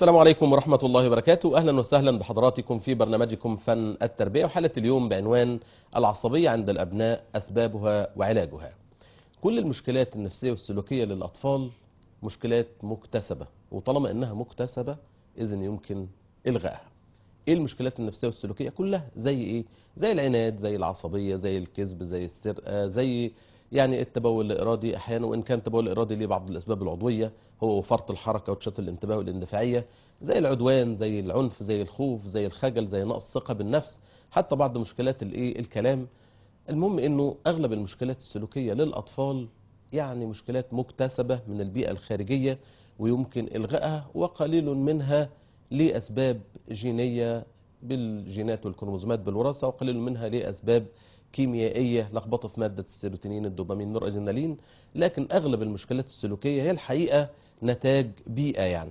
السلام عليكم ورحمة الله وبركاته أهلا وسهلا بحضراتكم في برنامجكم فن التربية وحالة اليوم بعنوان العصبية عند الأبناء أسبابها وعلاجها كل المشكلات النفسية والسلوكية للأطفال مشكلات مكتسبة وطالما أنها مكتسبة إذن يمكن إلغائها ايه المشكلات النفسيه والسلوكيه كلها زي ايه زي العناد زي العصبيه زي الكذب زي السرقه زي يعني التبول الارادي احيانا وان كان التبول الارادي ليه بعض الاسباب العضويه هو فرط الحركه وتشتت الانتباه والاندفاعيه زي العدوان زي العنف زي الخوف زي الخجل زي نقص الثقه بالنفس حتى بعض مشكلات الايه الكلام المهم انه اغلب المشكلات السلوكيه للاطفال يعني مشكلات مكتسبه من البيئه الخارجيه ويمكن الغائها وقليل منها لأسباب جينية بالجينات والكروموزومات بالوراثة وقليل منها لأسباب كيميائية لخبطة في مادة السيروتونين الدوبامين النورادرينالين لكن أغلب المشكلات السلوكية هي الحقيقة نتاج بيئة يعني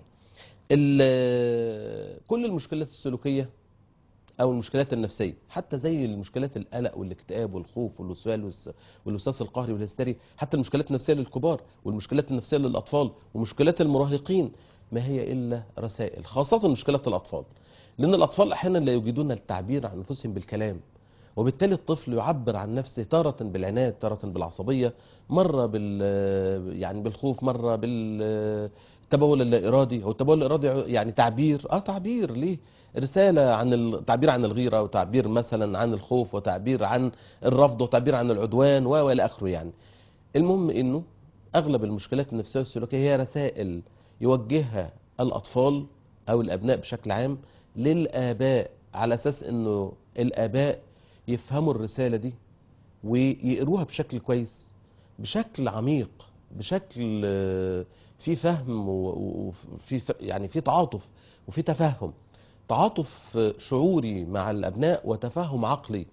كل المشكلات السلوكية أو المشكلات النفسية حتى زي المشكلات القلق والاكتئاب والخوف والوسواس والوسواس القهري والهستيري حتى المشكلات النفسية للكبار والمشكلات النفسية للأطفال ومشكلات المراهقين ما هي إلا رسائل خاصة مشكلة الأطفال لأن الأطفال أحيانا لا يجدون التعبير عن أنفسهم بالكلام وبالتالي الطفل يعبر عن نفسه تارة بالعناد تارة بالعصبية مرة بال يعني بالخوف مرة بالتبول اللا إرادي أو التبول الإرادي يعني تعبير آه تعبير ليه رسالة عن التعبير عن الغيرة وتعبير مثلا عن الخوف وتعبير عن الرفض وتعبير عن العدوان وإلى آخره يعني المهم إنه أغلب المشكلات النفسية والسلوكية هي رسائل يوجهها الأطفال أو الأبناء بشكل عام للآباء على أساس أنه الآباء يفهموا الرسالة دي ويقروها بشكل كويس بشكل عميق بشكل في فهم وفي يعني في تعاطف وفي تفهم تعاطف شعوري مع الأبناء وتفهم عقلي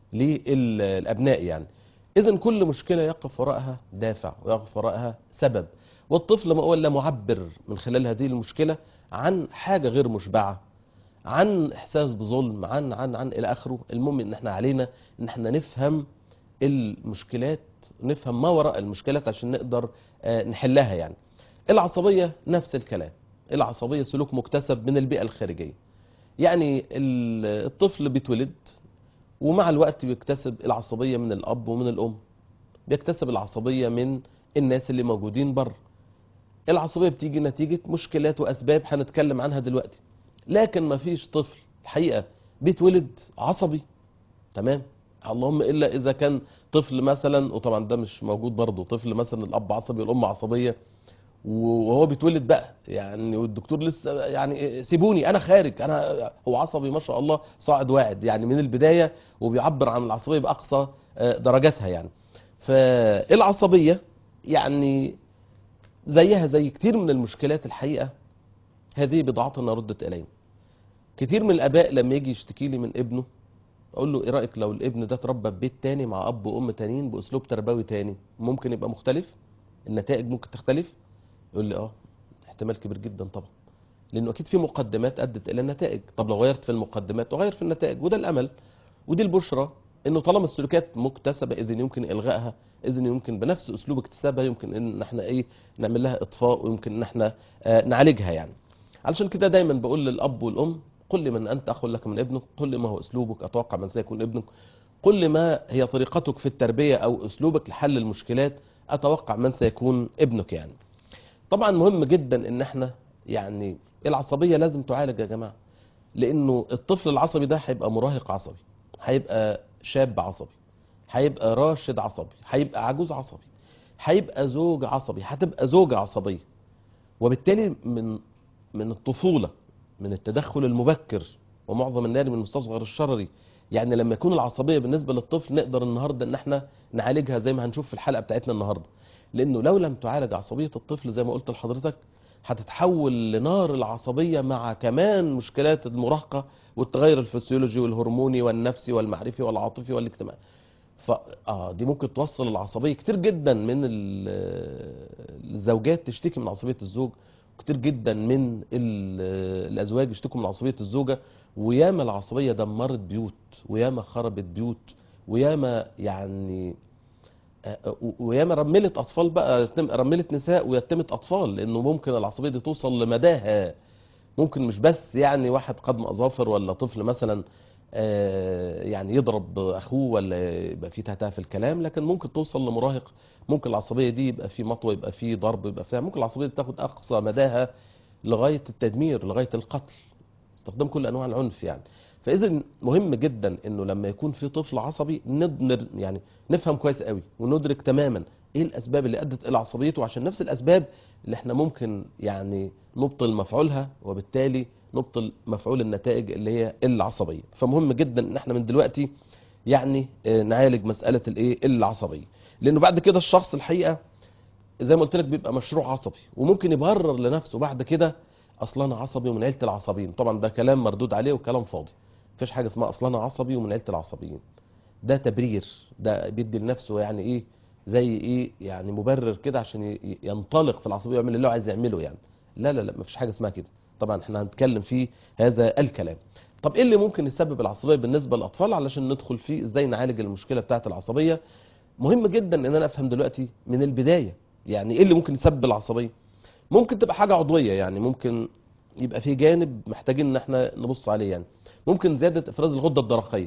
للأبناء يعني إذا كل مشكلة يقف وراءها دافع ويقف وراءها سبب والطفل ما هو الا معبر من خلال هذه المشكلة عن حاجة غير مشبعة عن احساس بظلم عن عن عن الى اخره المهم ان احنا علينا ان احنا نفهم المشكلات نفهم ما وراء المشكلات عشان نقدر نحلها يعني العصبية نفس الكلام العصبية سلوك مكتسب من البيئة الخارجية يعني الطفل بيتولد ومع الوقت بيكتسب العصبية من الاب ومن الام بيكتسب العصبية من الناس اللي موجودين بره العصبية بتيجي نتيجة مشكلات وأسباب هنتكلم عنها دلوقتي لكن ما فيش طفل الحقيقة بيتولد عصبي تمام اللهم إلا إذا كان طفل مثلا وطبعا ده مش موجود برضه طفل مثلا الأب عصبي والأم عصبية وهو بيتولد بقى يعني والدكتور لسه يعني سيبوني انا خارج انا هو عصبي ما شاء الله صاعد واعد يعني من البدايه وبيعبر عن العصبيه باقصى درجاتها يعني فالعصبيه يعني زيها زي كتير من المشكلات الحقيقة هذه بضاعتنا ردت إلينا كتير من الآباء لما يجي يشتكي لي من ابنه أقول له إيه رأيك لو الابن ده اتربى في بيت تاني مع أب وأم تانيين بأسلوب تربوي تاني ممكن يبقى مختلف النتائج ممكن تختلف يقول لي آه احتمال كبير جدا طبعا لأنه أكيد في مقدمات أدت إلى النتائج طب لو غيرت في المقدمات وغير في النتائج وده الأمل ودي البشرى انه طالما السلوكيات مكتسبه اذن يمكن الغائها اذن يمكن بنفس اسلوب اكتسابها يمكن ان احنا ايه نعمل لها اطفاء ويمكن ان احنا آه نعالجها يعني علشان كده دايما بقول للاب والام قل من انت اخ لك من ابنك قل ما هو اسلوبك اتوقع من سيكون ابنك قل ما هي طريقتك في التربيه او اسلوبك لحل المشكلات اتوقع من سيكون ابنك يعني طبعا مهم جدا ان احنا يعني العصبيه لازم تعالج يا جماعه لانه الطفل العصبي ده هيبقى مراهق عصبي هيبقى شاب عصبي هيبقى راشد عصبي هيبقى عجوز عصبي هيبقى زوج عصبي هتبقى زوجة عصبية وبالتالي من من الطفولة من التدخل المبكر ومعظم النار من المستصغر الشرري يعني لما يكون العصبية بالنسبة للطفل نقدر النهاردة ان احنا نعالجها زي ما هنشوف في الحلقة بتاعتنا النهاردة لانه لو لم تعالج عصبية الطفل زي ما قلت لحضرتك هتتحول لنار العصبية مع كمان مشكلات المراهقة والتغير الفسيولوجي والهرموني والنفسي والمعرفي والعاطفي والاجتماعي ف اه دي ممكن توصل العصبيه كتير جدا من الزوجات تشتكي من عصبيه الزوج كتير جدا من الازواج يشتكوا من عصبيه الزوجه وياما العصبيه دمرت بيوت وياما خربت بيوت وياما يعني وياما رملت اطفال بقى رملت نساء ويتمت اطفال لانه ممكن العصبيه دي توصل لمداها ممكن مش بس يعني واحد قدم اظافر ولا طفل مثلا آه، يعني يضرب اخوه ولا يبقى في تهتها في الكلام لكن ممكن توصل لمراهق ممكن العصبيه دي يبقى في مطوه يبقى في ضرب يبقى في ممكن العصبيه دي تاخد اقصى مداها لغايه التدمير لغايه القتل استخدام كل انواع العنف يعني فاذا مهم جدا انه لما يكون في طفل عصبي ندر يعني نفهم كويس قوي وندرك تماما ايه الاسباب اللي ادت الى عصبيته عشان نفس الاسباب اللي احنا ممكن يعني نبطل مفعولها وبالتالي نبطل مفعول النتائج اللي هي العصبيه فمهم جدا ان احنا من دلوقتي يعني آه، نعالج مساله الايه العصبيه لانه بعد كده الشخص الحقيقه زي ما قلت لك بيبقى مشروع عصبي وممكن يبرر لنفسه بعد كده اصلا انا عصبي ومن عيله العصبيين طبعا ده كلام مردود عليه وكلام فاضي مفيش حاجه اسمها اصلا انا عصبي ومن عيله العصبيين ده تبرير ده بيدي لنفسه يعني ايه زي ايه يعني مبرر كده عشان ي- ينطلق في العصبيه ويعمل اللي هو عايز يعمله يعني لا لا لا مفيش حاجه اسمها كده طبعا احنا هنتكلم في هذا الكلام طب ايه اللي ممكن يسبب العصبيه بالنسبه للاطفال علشان ندخل فيه ازاي نعالج المشكله بتاعه العصبيه مهم جدا ان انا افهم دلوقتي من البدايه يعني ايه اللي ممكن يسبب العصبيه ممكن تبقى حاجه عضويه يعني ممكن يبقى في جانب محتاجين ان احنا نبص عليه يعني ممكن زياده افراز الغده الدرقيه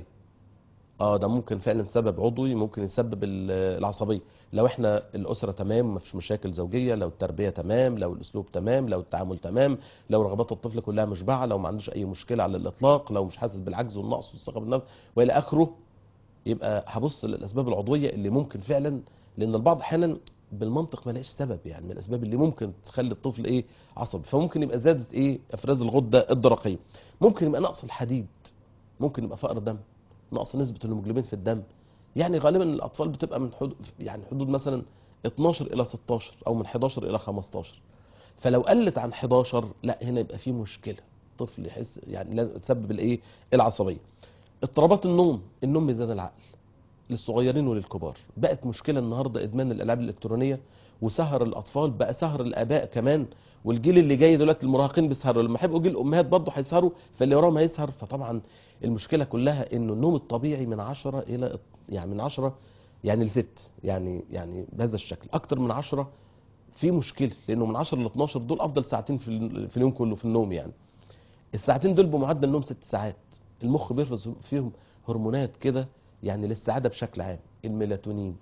اه ده ممكن فعلا سبب عضوي ممكن يسبب ال- العصبيه لو احنا الاسره تمام مفيش مشاكل زوجيه لو التربيه تمام لو الاسلوب تمام لو التعامل تمام لو رغبات الطفل كلها مشبعه لو ما عندوش اي مشكله على الاطلاق لو مش حاسس بالعجز والنقص والثقه بالنفس والى اخره يبقى هبص للاسباب العضويه اللي ممكن فعلا لان البعض احيانا بالمنطق ما لاقيش سبب يعني من الاسباب اللي ممكن تخلي الطفل ايه عصبي فممكن يبقى زادت ايه افراز الغده الدرقيه ممكن يبقى نقص الحديد ممكن يبقى فقر دم نقص نسبه الهيموجلوبين في الدم يعني غالبا الاطفال بتبقى من حدود يعني حدود مثلا 12 الى 16 او من 11 الى 15 فلو قلت عن 11 لا هنا يبقى في مشكله طفل يحس يعني لازم تسبب الايه العصبيه اضطرابات النوم النوم ميزان العقل للصغيرين وللكبار بقت مشكله النهارده ادمان الالعاب الالكترونيه وسهر الاطفال بقى سهر الاباء كمان والجيل اللي جاي دلوقتي المراهقين بيسهروا لما هيبقوا جيل الامهات برضه هيسهروا فاللي وراهم هيسهر فطبعا المشكله كلها انه النوم الطبيعي من 10 الى يعني من 10 يعني لست يعني يعني بهذا الشكل اكتر من 10 في مشكله لانه من 10 ل 12 دول افضل ساعتين في ال- في اليوم كله في النوم يعني الساعتين دول بمعدل نوم ست ساعات المخ بيفرز فيهم هرمونات كده يعني للسعاده بشكل عام الميلاتونين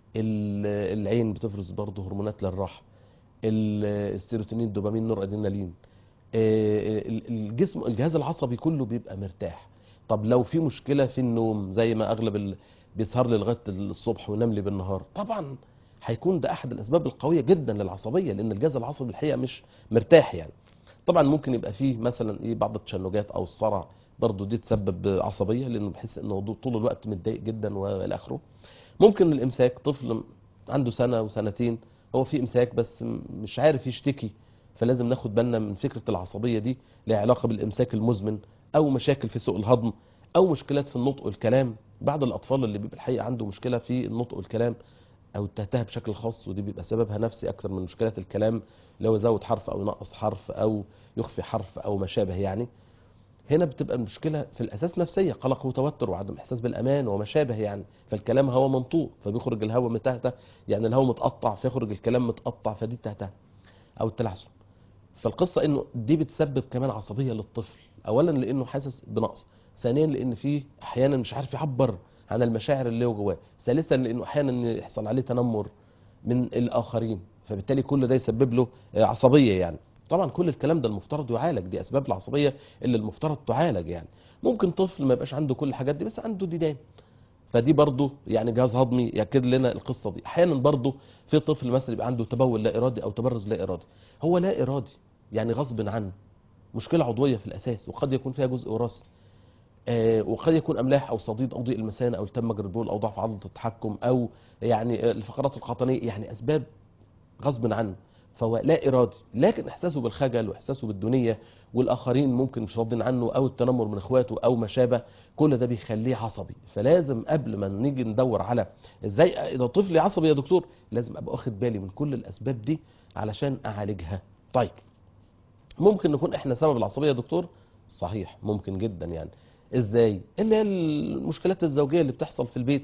ال- العين بتفرز برضه هرمونات للراحه ال- السيروتونين الدوبامين نور ادرينالين آه، ال- الجسم الجهاز العصبي كله بيبقى مرتاح طب لو في مشكله في النوم زي ما اغلب ال... بيسهر لي لغايه الصبح وينام لي بالنهار طبعا هيكون ده احد الاسباب القويه جدا للعصبيه لان الجهاز العصبي الحقيقه مش مرتاح يعني طبعا ممكن يبقى فيه مثلا ايه بعض التشنجات او الصرع برضه دي تسبب عصبيه لانه بحس انه طول الوقت متضايق جدا والى اخره ممكن الامساك طفل عنده سنه وسنتين هو في امساك بس م- مش عارف يشتكي فلازم ناخد بالنا من فكره العصبيه دي لها علاقه بالامساك المزمن او مشاكل في سوء الهضم او مشكلات في النطق والكلام بعض الاطفال اللي بيبقى الحقيقه عنده مشكله في النطق والكلام او التهتها بشكل خاص ودي بيبقى سببها نفسي اكثر من مشكلات الكلام لو يزود حرف او ينقص حرف او يخفي حرف او ما شابه يعني هنا بتبقى المشكله في الاساس نفسيه قلق وتوتر وعدم احساس بالامان وما شابه يعني فالكلام هوا منطوق فبيخرج الهواء متهته يعني الهواء متقطع فيخرج الكلام متقطع فدي التهته او التلعثم فالقصه انه دي بتسبب كمان عصبيه للطفل اولا لانه حاسس بنقص ثانيا لان فيه احيانا مش عارف يعبر عن المشاعر اللي هو جواه ثالثا لانه احيانا يحصل عليه تنمر من الاخرين فبالتالي كل ده يسبب له آه، عصبيه يعني طبعا كل الكلام ده المفترض يعالج دي اسباب العصبيه اللي المفترض تعالج يعني ممكن طفل ما يبقاش عنده كل الحاجات دي بس عنده ديدان فدي برضه يعني جهاز هضمي ياكد لنا القصه دي احيانا برضه في طفل مثلا يبقى عنده تبول لا ارادي او تبرز لا ارادي هو لا ارادي يعني غصب عنه مشكله عضويه في الاساس وقد يكون فيها جزء وراثي آه، وقد يكون املاح او صديد او ضيق المثانه او التم مجرى البول او ضعف عضله التحكم او يعني آه، الفقرات القطنيه يعني اسباب غصب عنه فهو لا ارادي لكن احساسه بالخجل واحساسه بالدونيه والاخرين ممكن مش راضين عنه او التنمر من اخواته او ما شابه كل ده بيخليه عصبي فلازم قبل ما نيجي ندور على ازاي اذا طفلي عصبي يا دكتور لازم ابقى واخد بالي من كل الاسباب دي علشان اعالجها طيب ممكن نكون احنا سبب العصبيه يا دكتور صحيح ممكن جدا يعني ازاي اللي هي المشكلات الزوجيه اللي بتحصل في البيت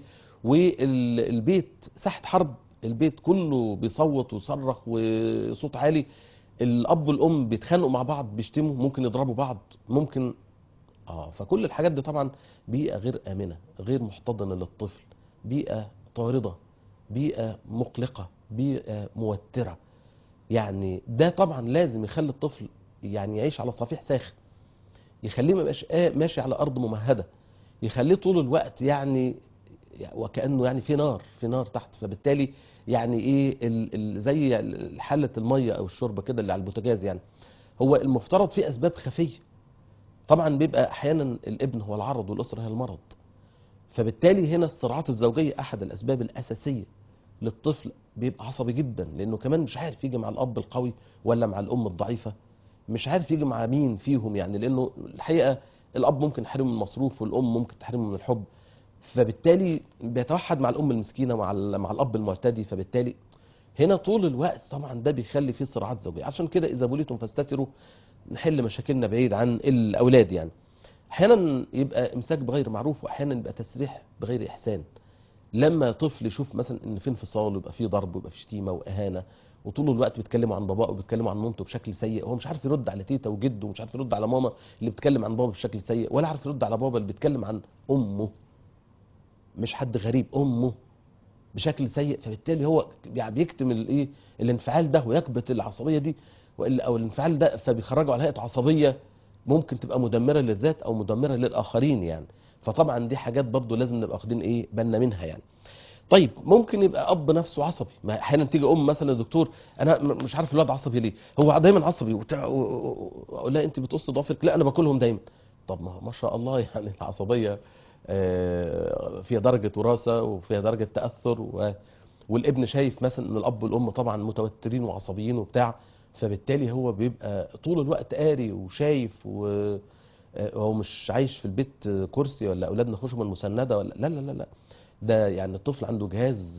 والبيت ساحه حرب البيت كله بيصوت ويصرخ وصوت عالي الاب والام بيتخانقوا مع بعض بيشتموا ممكن يضربوا بعض ممكن اه فكل الحاجات دي طبعا بيئه غير امنه غير محتضنه للطفل بيئه طارده بيئه مقلقه بيئه موتره يعني ده طبعا لازم يخلي الطفل يعني يعيش على صفيح ساخن يخليه ما يبقاش آه ماشي على ارض ممهده يخليه طول الوقت يعني وكانه يعني في نار في نار تحت فبالتالي يعني ايه ال ال زي حله الميه او الشوربه كده اللي على البوتاجاز يعني هو المفترض في اسباب خفيه طبعا بيبقى احيانا الابن هو العرض والاسره هي المرض فبالتالي هنا الصراعات الزوجيه احد الاسباب الاساسيه للطفل بيبقى عصبي جدا لانه كمان مش عارف يجي مع الاب القوي ولا مع الام الضعيفه مش عارف يجي مع مين فيهم يعني لانه الحقيقه الاب ممكن يحرمه من المصروف والام ممكن تحرمه من الحب فبالتالي بيتوحد مع الام المسكينه مع مع الاب المعتدي فبالتالي هنا طول الوقت طبعا ده بيخلي فيه صراعات زوجيه عشان كده اذا بوليتم فاستتروا نحل مشاكلنا بعيد عن الاولاد يعني احيانا يبقى امساك بغير معروف واحيانا يبقى تسريح بغير احسان لما طفل يشوف مثلا ان في انفصال ويبقى في ضرب ويبقى في شتيمه واهانه وطول الوقت بيتكلموا عن باباه وبيتكلموا عن مامته بشكل سيء هو مش عارف يرد على تيتا وجده ومش عارف يرد على ماما اللي بتتكلم عن بابا بشكل سيء ولا عارف يرد على بابا اللي بيتكلم عن امه مش حد غريب امه بشكل سيء فبالتالي هو بيكتم الايه الانفعال ده ويكبت العصبيه دي او الانفعال ده فبيخرجه على هيئه عصبيه ممكن تبقى مدمره للذات او مدمره للاخرين يعني فطبعا دي حاجات برضو لازم نبقى واخدين ايه بالنا منها يعني طيب ممكن يبقى اب نفسه عصبي ما احيانا تيجي ام مثلا يا دكتور انا مش عارف الواد عصبي ليه هو دايما عصبي وبتاع اقول لها انت بتقص ضوافرك لا انا باكلهم دايما طب ما ما شاء الله يعني العصبيه فيها درجه وراثه وفيها درجه تاثر و... والابن شايف مثلا ان الاب والام طبعا متوترين وعصبيين وبتاع فبالتالي هو بيبقى طول الوقت قاري وشايف وهو مش عايش في البيت كرسي ولا اولادنا خشوا من المسنده ولا لا لا لا لا ده يعني الطفل عنده جهاز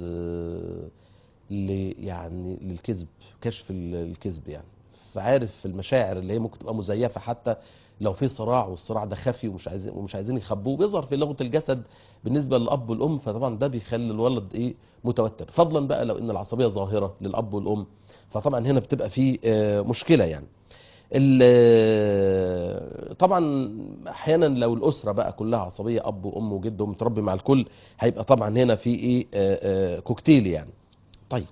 ل يعني للكذب كشف الكذب يعني فعارف المشاعر اللي هي ممكن تبقى مزيفه حتى لو في صراع والصراع ده خفي ومش عايزين ومش عايزين يخبوه بيظهر في لغه الجسد بالنسبه للاب والام فطبعا ده بيخلي الولد ايه متوتر فضلا بقى لو ان العصبيه ظاهره للاب والام فطبعا هنا بتبقى في مشكله يعني طبعا احيانا لو الاسره بقى كلها عصبيه اب وام وجد ومتربي مع الكل هيبقى طبعا هنا في ايه كوكتيل يعني طيب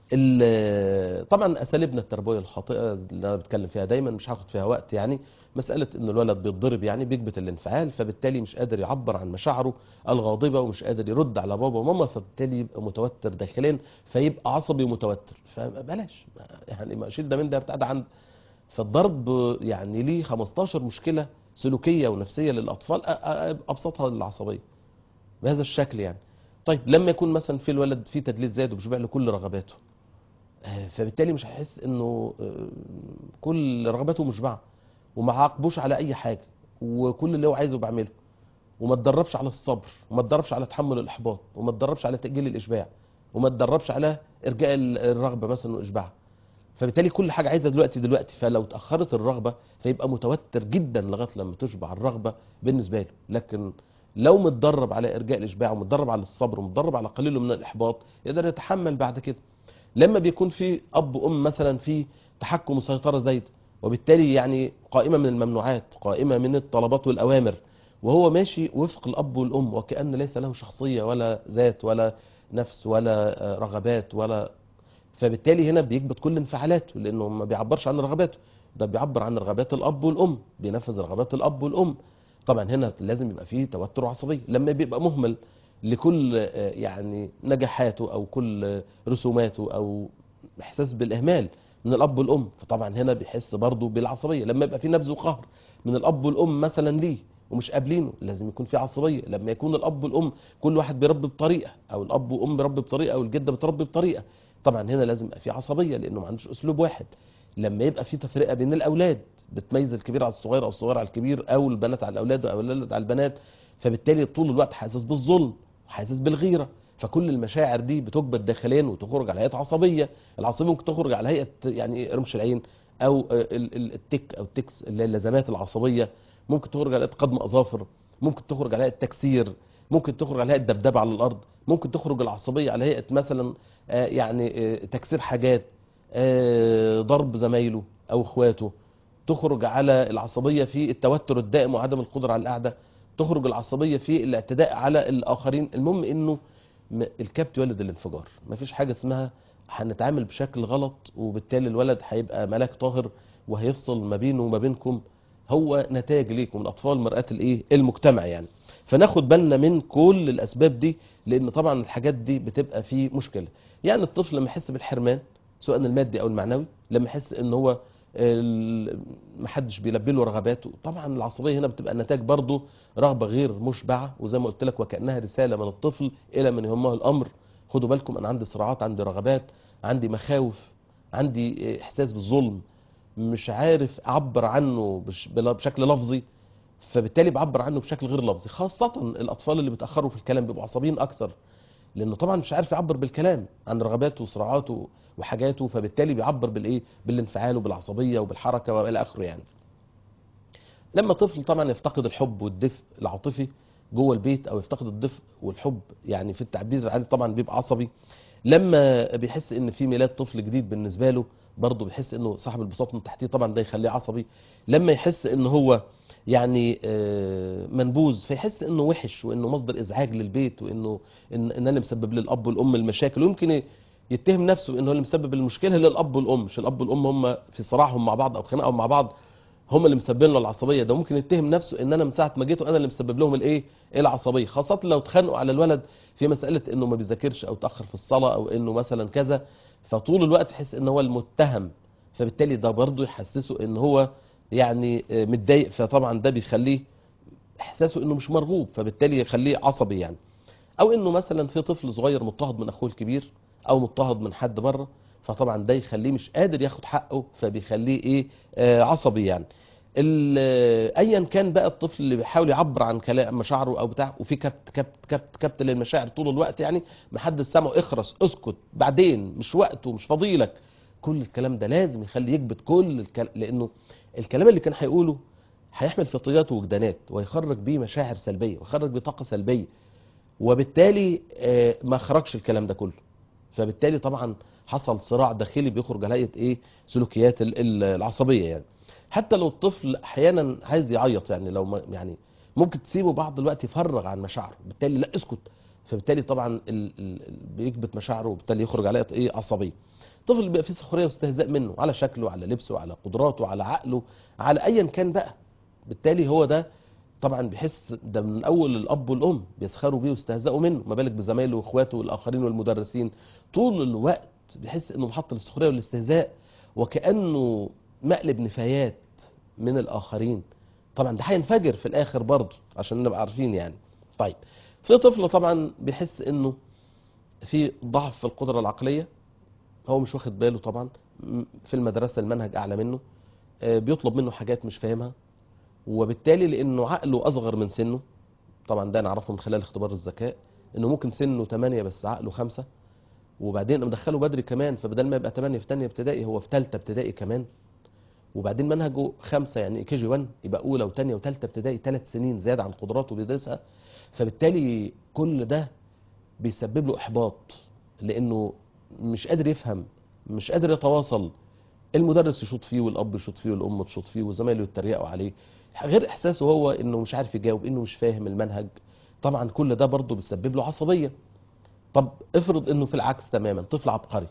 طبعا اساليبنا التربويه الخاطئه اللي انا بتكلم فيها دايما مش هاخد فيها وقت يعني مساله ان الولد بيتضرب يعني بيكبت الانفعال فبالتالي مش قادر يعبر عن مشاعره الغاضبه ومش قادر يرد على بابا وماما فبالتالي يبقى متوتر داخليا فيبقى عصبي ومتوتر فبلاش يعني ما اشيل ده من ده ارتعد عن فالضرب يعني ليه 15 مشكله سلوكيه ونفسيه للاطفال ابسطها العصبيه بهذا الشكل يعني طيب لما يكون مثلا في الولد في تدليل زايد وبيشبع له كل رغباته فبالتالي مش هيحس انه كل رغباته مشبعه وما عاقبوش على اي حاجه وكل اللي هو عايزه بعمله وما اتدربش على الصبر وما اتدربش على تحمل الاحباط وما اتدربش على تاجيل الاشباع وما اتدربش على ارجاء الرغبه مثلا واشباعها فبالتالي كل حاجه عايزها دلوقتي دلوقتي فلو اتاخرت الرغبه فيبقى متوتر جدا لغايه لما تشبع الرغبه بالنسبه له لكن لو متدرب على ارجاء الاشباع ومتدرب على الصبر ومتدرب على قليله من الاحباط يقدر يتحمل بعد كده لما بيكون في اب وام مثلا في تحكم وسيطره زايد وبالتالي يعني قائمه من الممنوعات قائمه من الطلبات والاوامر وهو ماشي وفق الاب والام وكان ليس له شخصيه ولا ذات ولا نفس ولا رغبات ولا فبالتالي هنا بيكبت كل انفعالاته لانه ما بيعبرش عن رغباته ده بيعبر عن رغبات الاب والام بينفذ رغبات الاب والام طبعا هنا لازم يبقى فيه توتر وعصبيه لما بيبقى مهمل لكل يعني نجاحاته او كل رسوماته او احساس بالاهمال من الاب والام فطبعا هنا بيحس برضه بالعصبيه لما يبقى في نبذ وقهر من الاب والام مثلا ليه ومش قابلينه لازم يكون في عصبيه لما يكون الاب والام كل واحد بيربي بطريقه او الاب والام بيربي بطريقه او الجده بتربي بطريقه طبعا هنا لازم يبقى في عصبيه لانه ما عندوش اسلوب واحد لما يبقى في تفرقه بين الاولاد بتميز الكبير على الصغير او الصغير على الكبير او البنات على الاولاد او الاولاد على البنات فبالتالي طول الوقت حاسس بالظلم وحاسس بالغيره فكل المشاعر دي بتكبت داخليا وتخرج على هيئه عصبيه العصبيه ممكن تخرج على هيئه يعني رمش العين او التك او التكس اللي هي اللزمات العصبيه ممكن تخرج على هيئه قدم اظافر ممكن تخرج على هيئه تكسير ممكن تخرج على هيئه دبدبه على الارض ممكن تخرج العصبيه على هيئه مثلا يعني تكسير حاجات ضرب زمايله او اخواته تخرج على العصبيه في التوتر الدائم وعدم القدره على القعده تخرج العصبيه في الاعتداء على الاخرين المهم انه م- الكبت يولد الانفجار مفيش حاجه اسمها هنتعامل بشكل غلط وبالتالي الولد هيبقى ملاك طاهر وهيفصل ما بينه وما بينكم هو نتائج ليكم الاطفال مرآة الايه المجتمع يعني فناخد بالنا من كل الاسباب دي لان طبعا الحاجات دي بتبقى فيه مشكله يعني الطفل لما يحس بالحرمان سواء المادي او المعنوي لما يحس ان هو ال- محدش بيلبي له رغباته طبعا العصبيه هنا بتبقى نتاج برضه رغبه غير مشبعه وزي ما قلت لك وكانها رساله من الطفل الى من يهمه الامر خدوا بالكم انا عندي صراعات عندي رغبات عندي مخاوف عندي احساس بالظلم مش عارف اعبر عنه بش- بلا- بشكل لفظي فبالتالي بعبر عنه بشكل غير لفظي خاصة الأطفال اللي بيتأخروا في الكلام بيبقوا عصبيين أكتر لأنه طبعا مش عارف يعبر بالكلام عن رغباته وصراعاته وحاجاته فبالتالي بيعبر بالإيه بالانفعال وبالعصبية وبالحركة وإلى آخره يعني لما طفل طبعا يفتقد الحب والدفء العاطفي جوه البيت او يفتقد الدفء والحب يعني في التعبير العادي طبعا بيبقى عصبي لما بيحس ان في ميلاد طفل جديد بالنسبه له برضه بيحس انه صاحب البساط من تحتيه طبعا ده يخليه عصبي لما يحس ان هو يعني آه، منبوذ فيحس انه وحش وانه مصدر ازعاج للبيت وانه ان, إن انا مسبب للاب والام المشاكل ويمكن يتهم نفسه انه اللي مسبب المشكله للاب والام مش الاب والام هم في صراعهم مع بعض او خناقهم مع بعض هم اللي مسببين له العصبيه ده ممكن يتهم نفسه ان انا من ساعه ما جيت انا اللي مسبب لهم الايه العصبيه خاصه لو اتخانقوا على الولد في مساله انه ما بيذاكرش او تاخر في الصلاه او انه مثلا كذا فطول الوقت يحس ان هو المتهم فبالتالي ده برضه يحسسه ان هو يعني آه، متضايق فطبعا ده بيخليه احساسه انه مش مرغوب فبالتالي يخليه عصبي يعني او انه مثلا في طفل صغير مضطهد من اخوه الكبير او مضطهد من حد بره فطبعا ده يخليه مش قادر ياخد حقه فبيخليه ايه آه عصبي يعني ال- آه، ايا كان بقى الطفل اللي بيحاول يعبر عن كلام مشاعره او بتاع وفي كبت كبت كبت كبت للمشاعر طول الوقت يعني محدش سامعه اخرس اسكت بعدين مش وقته مش فضيلك كل الكلام ده لازم يخلي يكبت كل الكلام لانه الكلام اللي كان هيقوله هيحمل فطريات ووجدانات ويخرج بيه مشاعر سلبيه ويخرج بيه طاقه سلبيه وبالتالي آه، ما خرجش الكلام ده كله فبالتالي طبعا حصل صراع داخلي بيخرج على هيئه ايه سلوكيات ال- ال- العصبيه يعني حتى لو الطفل احيانا عايز يعيط يعني لو ما يعني ممكن تسيبه بعض الوقت يفرغ عن مشاعره بالتالي لا اسكت فبالتالي طبعا ال- ال- ال- بيكبت مشاعره وبالتالي يخرج على هيئه ايه عصبيه الطفل بيبقى فيه سخريه واستهزاء منه على شكله على لبسه على قدراته على عقله على ايا كان بقى بالتالي هو ده طبعا بيحس ده من اول الاب والام بيسخروا بيه ويستهزئوا منه ما بالك بزمايله واخواته والاخرين والمدرسين طول الوقت بيحس انه محط للسخريه والاستهزاء وكانه مقلب نفايات من الاخرين طبعا ده هينفجر في الاخر برضه عشان نبقى عارفين يعني طيب في طفل طبعا بيحس انه في ضعف في القدره العقليه هو مش واخد باله طبعا م- في المدرسه المنهج اعلى منه آه، بيطلب منه حاجات مش فاهمها وبالتالي لانه عقله اصغر من سنه طبعا ده نعرفه من خلال اختبار الذكاء انه ممكن سنه 8 بس عقله 5 وبعدين مدخله بدري كمان فبدل ما يبقى 8 في ثانيه ابتدائي هو في ثالثه ابتدائي كمان وبعدين منهجه خمسة يعني كي جي 1 يبقى اولى وثانيه وثالثه ابتدائي ثلاث سنين زياده عن قدراته بيدرسها فبالتالي كل ده بيسبب له احباط لانه مش قادر يفهم مش قادر يتواصل المدرس يشوط فيه والاب يشوط فيه والام تشوط فيه وزمايله يتريقوا عليه غير احساسه هو انه مش عارف يجاوب انه مش فاهم المنهج طبعا كل ده برضه بيسبب له عصبيه طب افرض انه في العكس تماما طفل عبقري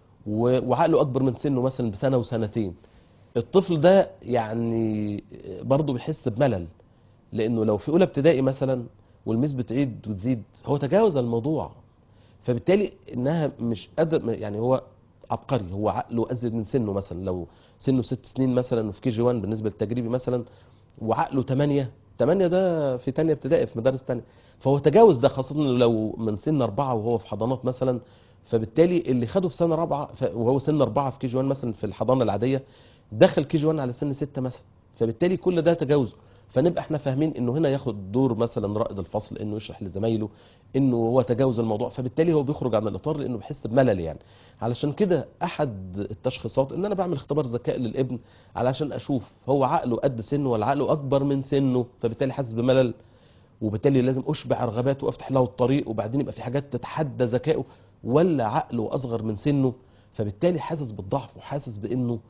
و- وعقله اكبر من سنه مثلا بسنه وسنتين الطفل ده يعني برضه بيحس بملل لانه لو في اولى ابتدائي مثلا والميس بتعيد وتزيد هو تجاوز الموضوع فبالتالي انها مش قادر يعني هو عبقري هو عقله ازيد من سنه مثلا لو سنه ست سنين مثلا وفي كي جي 1 بالنسبه للتجريبي مثلا وعقله 8 8 ده في تانية ابتدائي في مدارس تانية فهو تجاوز ده خاصة لو من سن أربعة وهو في حضانات مثلا فبالتالي اللي خده في سنة رابعة ف- وهو سن أربعة في كي جي 1 مثلا في الحضانة العادية دخل كي جي 1 على سن ستة مثلا فبالتالي كل ده تجاوزه فنبقى احنا فاهمين انه هنا ياخد دور مثلا رائد الفصل انه يشرح لزمايله انه هو تجاوز الموضوع فبالتالي هو بيخرج عن الاطار لانه بيحس بملل يعني علشان كده احد التشخيصات ان انا بعمل اختبار ذكاء للابن علشان اشوف هو عقله قد سنه ولا عقله اكبر من سنه فبالتالي حاسس بملل وبالتالي لازم اشبع رغباته وافتح له الطريق وبعدين يبقى في حاجات تتحدى ذكائه ولا عقله اصغر من سنه فبالتالي حاسس بالضعف وحاسس بانه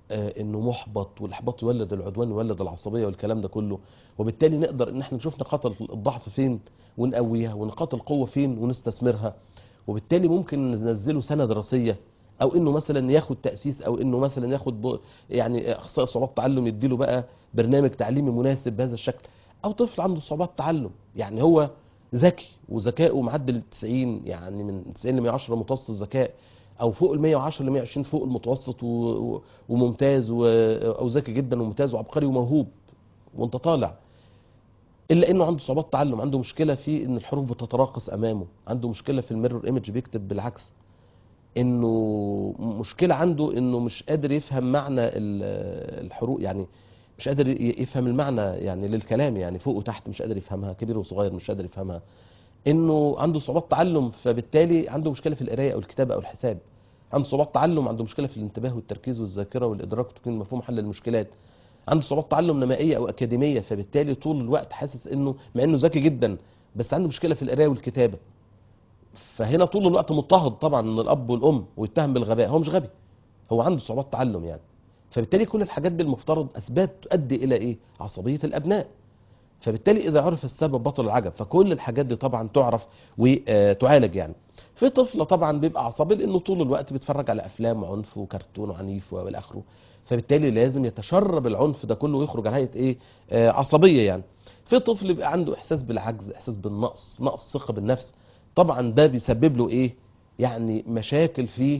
آه، انه محبط والاحباط يولد العدوان يولد العصبيه والكلام ده كله وبالتالي نقدر ان احنا نشوف نقاط الضعف فين ونقويها ونقاط القوه فين ونستثمرها وبالتالي ممكن ننزله سنه دراسيه او انه مثلا ياخد تاسيس او انه مثلا ياخد ب- يعني اخصائي صعوبات تعلم يديله بقى برنامج تعليمي مناسب بهذا الشكل او طفل عنده صعوبات تعلم يعني هو ذكي وذكائه معدل ال 90 يعني من 90 ل 110 متوسط الذكاء او فوق ال 110 ل 120 فوق المتوسط و... و... وممتاز و... او ذكي جدا وممتاز وعبقري وموهوب وانت طالع الا انه عنده صعوبات تعلم عنده مشكله في ان الحروف بتتراقص امامه عنده مشكله في الميرور ايمج بيكتب بالعكس انه مشكله عنده انه مش قادر يفهم معنى ال- الحروف يعني مش قادر ي- يفهم المعنى يعني للكلام يعني فوق وتحت مش قادر يفهمها كبير وصغير مش قادر يفهمها انه عنده صعوبات تعلم فبالتالي عنده مشكله في القرايه او الكتابه او الحساب عنده صعوبات تعلم عنده مشكله في الانتباه والتركيز والذاكره والادراك وتكوين مفهوم حل المشكلات عنده صعوبات تعلم نمائيه او اكاديميه فبالتالي طول الوقت حاسس انه مع انه ذكي جدا بس عنده مشكله في القرايه والكتابه فهنا طول الوقت مضطهد طبعا من الاب والام ويتهم بالغباء هو مش غبي هو عنده صعوبات تعلم يعني فبالتالي كل الحاجات دي المفترض اسباب تؤدي الى ايه عصبيه الابناء فبالتالي اذا عرف السبب بطل العجب فكل الحاجات دي طبعا تعرف وتعالج يعني في طفله طبعا بيبقى عصبي لانه طول الوقت بيتفرج على افلام عنف وكرتون وعنيف والى اخره فبالتالي لازم يتشرب العنف ده كله ويخرج على هيئه ايه آه، عصبيه يعني في طفل بيبقى عنده احساس بالعجز احساس بالنقص نقص ثقه بالنفس طبعا ده بيسبب له ايه يعني مشاكل في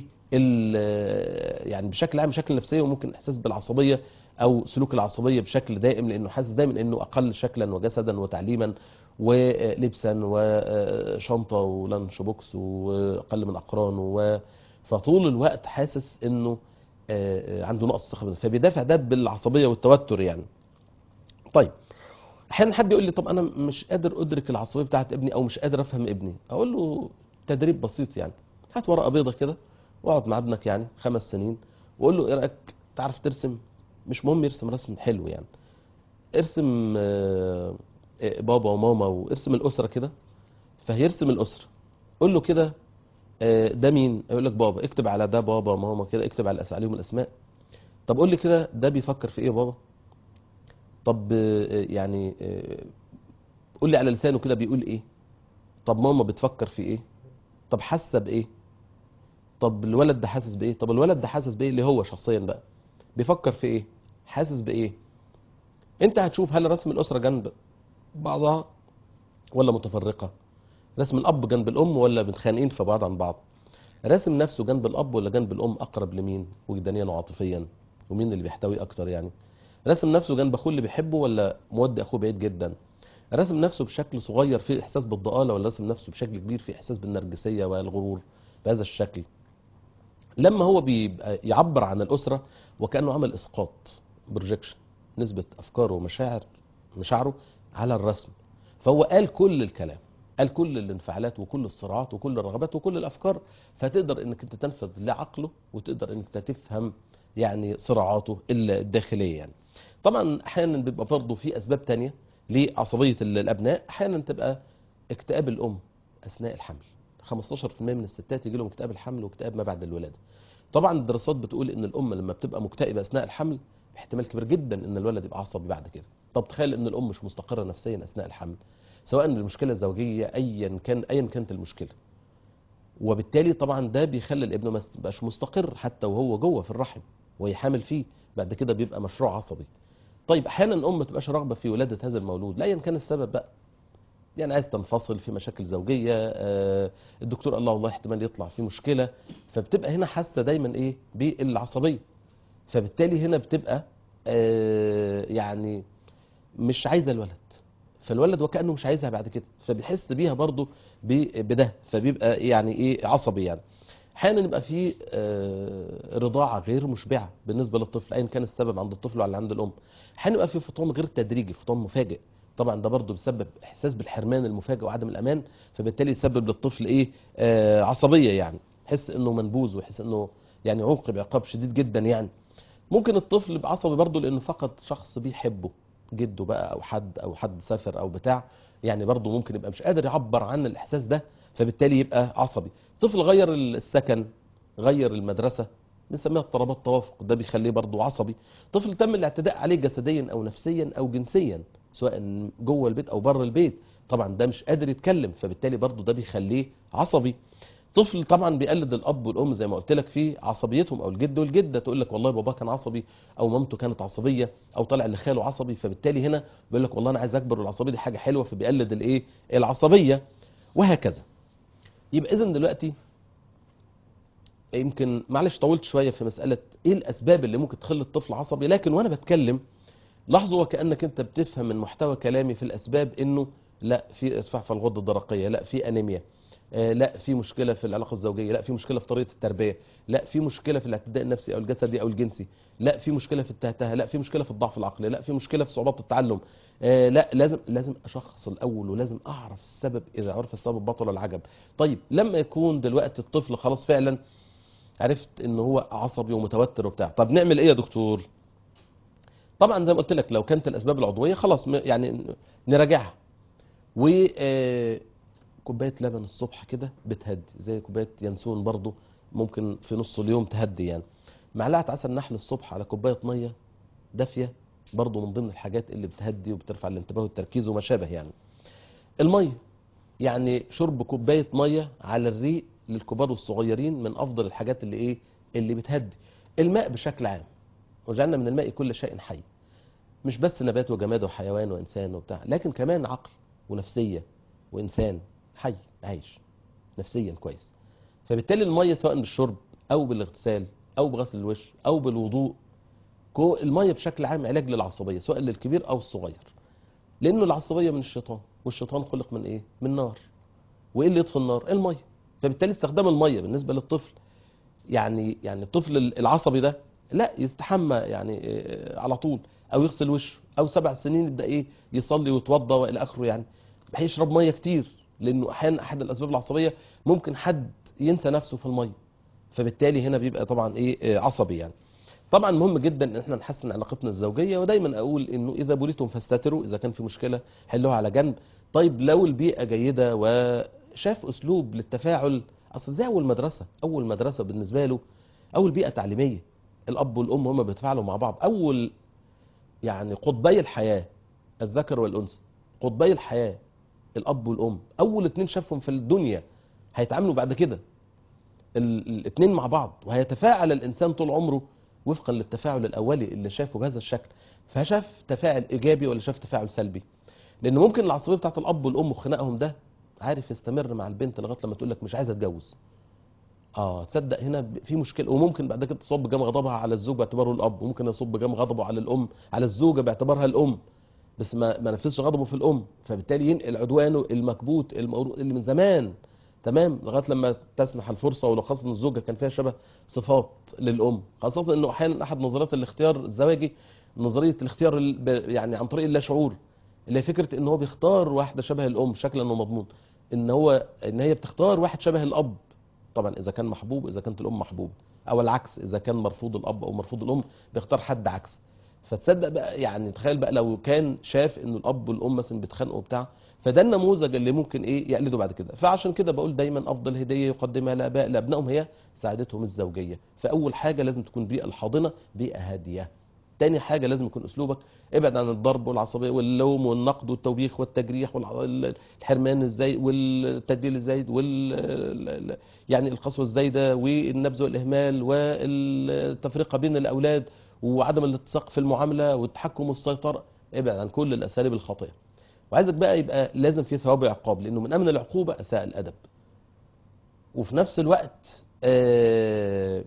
ال- يعني بشكل عام مشاكل نفسيه وممكن احساس بالعصبيه او سلوك العصبيه بشكل دائم لانه حاسس دايما انه اقل شكلا وجسدا وتعليما ولبسا وشنطه ولانش بوكس واقل من اقرانه و- فطول الوقت حاسس انه آه، آه، عنده نقص ثقه بالنفس. فبيدافع ده بالعصبيه والتوتر يعني طيب احيانا حد يقول لي طب انا مش قادر ادرك العصبيه بتاعت ابني او مش قادر افهم ابني اقول له تدريب بسيط يعني هات ورقه بيضه كده واقعد مع ابنك يعني خمس سنين وقول له ايه رايك تعرف ترسم مش مهم يرسم رسم حلو يعني ارسم آه، آه، بابا وماما وارسم الاسره كده فهيرسم الاسره قول له كده آه، ده مين يقول لك بابا اكتب على ده بابا ماما كده اكتب على الأس- عليهم الاسماء طب قول لي كده ده بيفكر في ايه يا بابا طب آه، يعني آه، قول لي على لسانه كده بيقول ايه طب ماما بتفكر في ايه طب حاسه بايه طب الولد ده حاسس بايه طب الولد ده حاسس بايه اللي هو شخصيا بقى بيفكر في ايه حاسس بايه انت هتشوف هل رسم الاسره جنب بعضها ولا متفرقه رسم الاب جنب الام ولا متخانقين في بعض عن بعض راسم نفسه جنب الاب ولا جنب الام اقرب لمين وجدانيا وعاطفيا ومين اللي بيحتوي اكتر يعني راسم نفسه جنب اخوه اللي بيحبه ولا مودي اخوه بعيد جدا راسم نفسه بشكل صغير فيه احساس بالضآلة ولا راسم نفسه بشكل كبير فيه احساس بالنرجسية والغرور بهذا الشكل لما هو بيبقى يعبر عن الاسرة وكأنه عمل اسقاط بروجيكشن نسبة افكاره ومشاعر مشاعره على الرسم فهو قال كل الكلام قال كل الانفعالات وكل الصراعات وكل الرغبات وكل الافكار فتقدر انك انت تنفذ لعقله وتقدر انك انت تفهم يعني صراعاته الداخليه يعني طبعا احيانا بيبقى برضه في اسباب تانية لعصبيه ال- الابناء احيانا تبقى اكتئاب الام اثناء الحمل 15% من الستات يجي لهم اكتئاب الحمل واكتئاب ما بعد الولاده طبعا الدراسات بتقول ان الام لما بتبقى مكتئبه اثناء الحمل احتمال كبير جدا ان الولد يبقى عصبي بعد كده طب تخيل ان الام مش مستقره نفسيا اثناء الحمل سواء المشكله الزوجيه ايا كان ايا كانت المشكله وبالتالي طبعا ده بيخلي الابن ما يبقاش مستقر حتى وهو جوه في الرحم وهي حامل فيه بعد كده بيبقى مشروع عصبي طيب احيانا الام ما تبقاش راغبه في ولاده هذا المولود لا ايا كان السبب بقى يعني عايز تنفصل في مشاكل زوجيه آه، الدكتور الله والله احتمال يطلع في مشكله فبتبقى هنا حاسه دايما ايه بالعصبيه فبالتالي هنا بتبقى آه، يعني مش عايزه الولد فالولد وكانه مش عايزها بعد كده فبيحس بيها برضه ب- بده فبيبقى يعني ايه عصبي يعني احيانا يبقى في آه، رضاعه غير مشبعه بالنسبه للطفل ايا كان السبب عند الطفل ولا عند الام احيانا يبقى في فطام غير تدريجي فطام مفاجئ طبعا ده برضه بيسبب احساس بالحرمان المفاجئ وعدم الامان فبالتالي يسبب للطفل ايه آه عصبيه يعني يحس انه منبوذ ويحس انه يعني عوقب عقاب شديد جدا يعني ممكن الطفل يبقى عصبي برضه لانه فقد شخص بيحبه جده بقى او حد او حد سافر او بتاع يعني برضه ممكن يبقى مش قادر يعبر عن الاحساس ده فبالتالي يبقى عصبي طفل غير السكن غير المدرسه بنسميها اضطرابات توافق ده بيخليه برضه عصبي طفل تم الاعتداء عليه جسديا او نفسيا او جنسيا سواء جوه البيت او بره البيت طبعا ده مش قادر يتكلم فبالتالي برضه ده بيخليه عصبي طفل طبعا بيقلد الاب والام زي ما قلت لك في عصبيتهم او الجد والجده تقول لك والله بابا كان عصبي او مامته كانت عصبيه او طالع لخاله عصبي فبالتالي هنا بيقول لك والله انا عايز اكبر والعصبيه دي حاجه حلوه فبيقلد الايه العصبيه وهكذا يبقى اذا دلوقتي يمكن معلش طولت شويه في مساله ايه الاسباب اللي ممكن تخلي الطفل عصبي لكن وانا بتكلم لاحظوا وكانك انت بتفهم من محتوى كلامي في الاسباب انه لا في ارتفاع في الغده الدرقيه لا في انيميا آه، لا في مشكله في العلاقه الزوجيه لا في مشكله في طريقه التربيه لا في مشكله في الاعتداء النفسي او الجسدي او الجنسي لا في مشكله في التهتهه لا في مشكله في الضعف العقلي لا في مشكله في صعوبات التعلم آه، لا لازم لازم اشخص الاول ولازم اعرف السبب اذا عرف السبب بطل العجب طيب لما يكون دلوقتي الطفل خلاص فعلا عرفت ان هو عصبي ومتوتر وبتاع طب نعمل ايه يا دكتور طبعا زي ما قلت لك لو كانت الاسباب العضويه خلاص م- يعني نراجعها و آه، كوبايه لبن الصبح كده بتهدي زي كوبايه ينسون برضو ممكن في نص اليوم تهدي يعني معلقه عسل نحل الصبح على كوبايه ميه دافيه برضو من ضمن الحاجات اللي بتهدي وبترفع الانتباه والتركيز وما شابه يعني الميه يعني شرب كوبايه ميه على الريق للكبار والصغيرين من افضل الحاجات اللي ايه اللي بتهدي الماء بشكل عام وجعلنا من الماء كل شيء حي مش بس نبات وجماد وحيوان وانسان وبتاع لكن كمان عقل ونفسيه وانسان حي عايش نفسيا كويس فبالتالي الميه سواء بالشرب او بالاغتسال او بغسل الوش او بالوضوء كو- الميه بشكل عام علاج للعصبيه سواء للكبير او الصغير لانه العصبيه من الشيطان والشيطان خلق من ايه من نار وايه اللي يطفي النار الميه فبالتالي استخدام الميه بالنسبه للطفل يعني يعني الطفل العصبي ده لا يستحمى يعني آه، على طول او يغسل وشه او سبع سنين يبدا ايه يصلي ويتوضى والى اخره يعني هيشرب ميه كتير لانه احيانا احد الاسباب العصبيه ممكن حد ينسى نفسه في الميه فبالتالي هنا بيبقى طبعا ايه آه، عصبي يعني طبعا مهم جدا ان احنا نحسن علاقتنا الزوجيه ودايما اقول انه اذا بليتم فاستتروا اذا كان في مشكله حلوها على جنب طيب لو البيئه جيده وشاف اسلوب للتفاعل اصل ده اول مدرسه اول مدرسه بالنسبه له اول بيئه تعليميه الاب والام هم بيتفاعلوا مع بعض اول يعني قطبي الحياه الذكر والانثى قطبي الحياه الاب والام اول اتنين شافهم في الدنيا هيتعاملوا بعد كده ال- الاتنين مع بعض وهيتفاعل الانسان طول عمره وفقا للتفاعل الاولي اللي شافه بهذا الشكل فشاف تفاعل ايجابي ولا شاف تفاعل سلبي لان ممكن العصبيه بتاعت الاب والام وخناقهم ده عارف يستمر مع البنت لغايه لما تقول لك مش عايزه اتجوز اه تصدق هنا ب- في مشكله وممكن بعد كده تصب جام غضبها على الزوج باعتباره الاب وممكن يصب جام غضبه على الام على الزوجه باعتبارها الام بس ما ما نفذش غضبه في الام فبالتالي ينقل عدوانه المكبوت الموروث اللي من زمان تمام لغايه لما تسمح الفرصه ولو خاصه ان الزوجه كان فيها شبه صفات للام خاصه انه احيانا احد نظريات الاختيار الزواجي نظريه الاختيار ال- ب- يعني عن طريق اللاشعور اللي هي فكره ان هو بيختار واحده شبه الام شكلا ومضمون ان هو ان هي بتختار واحد شبه الاب طبعا اذا كان محبوب اذا كانت الام محبوبه او العكس اذا كان مرفوض الاب او مرفوض الام بيختار حد عكس فتصدق بقى يعني تخيل بقى لو كان شاف انه الاب والام مثلا بيتخانقوا وبتاع فده النموذج اللي ممكن ايه يقلده بعد كده فعشان كده بقول دايما افضل هديه يقدمها الاباء لابنائهم هي سعادتهم الزوجيه فاول حاجه لازم تكون بيئه الحاضنه بيئه هاديه تاني حاجة لازم يكون أسلوبك ابعد عن الضرب والعصبية واللوم والنقد والتوبيخ والتجريح والحرمان الزايد والتدليل الزايد وال يعني القسوة الزايدة والنبذ والإهمال والتفرقة بين الأولاد وعدم الاتساق في المعاملة والتحكم والسيطرة ابعد عن كل الأساليب الخاطئة وعايزك بقى يبقى لازم في ثواب وعقاب لأنه من أمن العقوبة أساء الأدب وفي نفس الوقت آه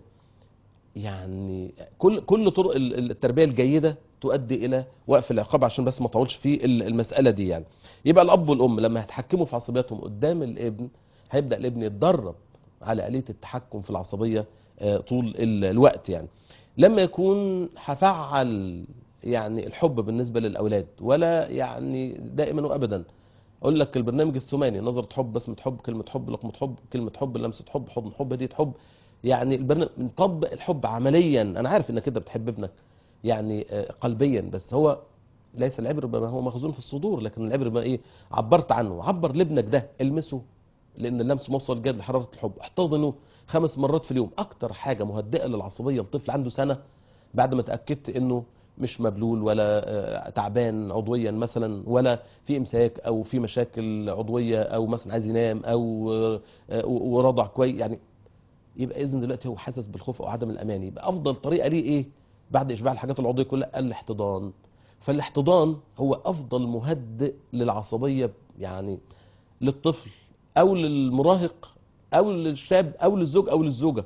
يعني كل كل طرق ال- ال- التربيه الجيده تؤدي الى وقف العقاب عشان بس ما اطولش في ال- المساله دي يعني يبقى الاب والام لما هيتحكموا في عصبياتهم قدام الابن هيبدا الابن يتدرب على اليه التحكم في العصبيه آه، طول ال- الوقت يعني لما يكون هفعل يعني الحب بالنسبه للاولاد ولا يعني دائما وابدا اقول لك البرنامج الثماني نظره حب بسمه حب كلمه حب لقمه حب كلمه حب لمسه حب حضن حب هديه حب يعني البرنامج نطبق الحب عمليا انا عارف انك انت بتحب ابنك يعني آه، قلبيا بس هو ليس العبر بما هو مخزون في الصدور لكن العبر بما ايه عبرت عنه عبر لابنك ده المسه لان اللمس موصل جاد لحراره الحب احتضنه خمس مرات في اليوم اكتر حاجه مهدئه للعصبيه لطفل عنده سنه بعد ما اتاكدت انه مش مبلول ولا آه، تعبان عضويا مثلا ولا في امساك او في مشاكل عضويه او مثلا عايز ينام او آه، آه، ورضع كويس يعني يبقى اذن دلوقتي هو حاسس بالخوف او عدم الامان يبقى افضل طريقه ليه ايه بعد اشباع الحاجات العضويه كلها الاحتضان فالاحتضان هو افضل مهدئ للعصبيه يعني للطفل او للمراهق او للشاب او للزوج او للزوجه